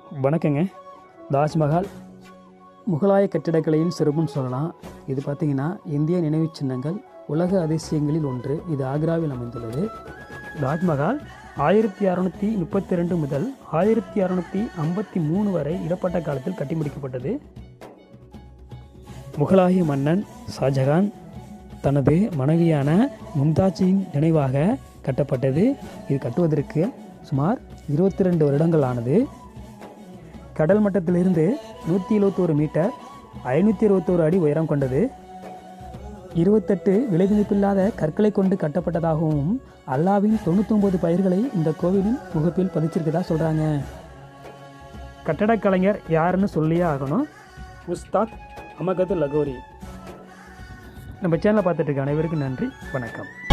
வணக்கங்க தாஜ்மஹால் முகலாய கட்டிடக்கலையின் சிறப்புன்னு சொல்லலாம் இது பார்த்திங்கன்னா இந்திய நினைவுச் சின்னங்கள் உலக அதிசயங்களில் ஒன்று இது ஆக்ராவில் அமைந்துள்ளது தாஜ்மஹால் ஆயிரத்தி அறநூற்றி முப்பத்தி ரெண்டு முதல் ஆயிரத்தி அறநூற்றி ஐம்பத்தி மூணு வரை இடப்பட்ட காலத்தில் கட்டி முடிக்கப்பட்டது முகலாய மன்னன் ஷாஜகான் தனது மனைவியான மும்தாஜின் நினைவாக கட்டப்பட்டது இது கட்டுவதற்கு சுமார் இருபத்தி ரெண்டு வருடங்கள் ஆனது கடல் மட்டத்திலிருந்து நூற்றி இருபத்தோரு மீட்டர் ஐநூற்றி இருபத்தோரு அடி உயரம் கொண்டது இருபத்தெட்டு விலைமதிப்பில்லாத கற்களை கொண்டு கட்டப்பட்டதாகவும் அல்லாவின் தொண்ணூத்தொம்பது பயிர்களை இந்த கோவிலின் முகப்பில் பதிச்சிருக்கதா சொல்கிறாங்க கட்டடக்கலைஞர் யாருன்னு சொல்லியே ஆகணும் உஸ்தாத் அமகது லகோரி நம்ம சேனலை பார்த்துட்டு இருக்க அனைவருக்கும் நன்றி வணக்கம்